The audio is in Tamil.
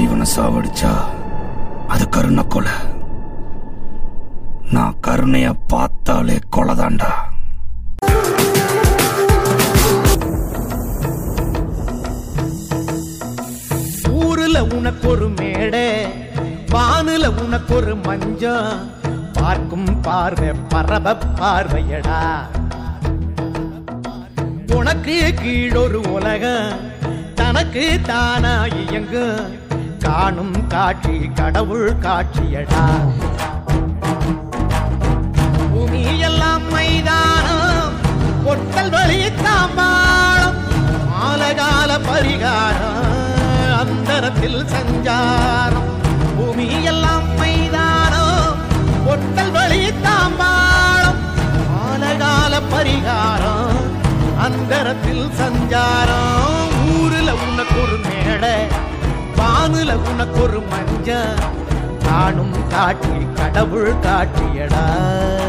ஜீவனை சாவடிச்சா அது கருணை கொலை நான் கருணைய பார்த்தாலே கொலைதாண்டா ஊருல உனக்கு ஒரு மேடை வானுல உனக்கு ஒரு மஞ்சம் பார்க்கும் பார்வை பரப பார்வையடா உனக்கு கீழொரு உலகம் தனக்கு தானா இயங்கு காணும் காட்சி கடவுள் காட்சியடா பூமி எல்லாம் மைதானம் பொட்டல் வழி தாம்பாளம் மாலகால பரிகாரம் அந்தரத்தில் சஞ்சாரம் பூமி எல்லாம் மைதானம் பொட்டல் வழி தாம்பாளம் மாலகால பரிகாரம் அந்தரத்தில் சஞ்சாரம் ஊருல உனக்கு ஒரு மேடை வானுல உனக்கு ஒரு மஞ்ச காணும் காட்சி கடவுள் காட்சியடா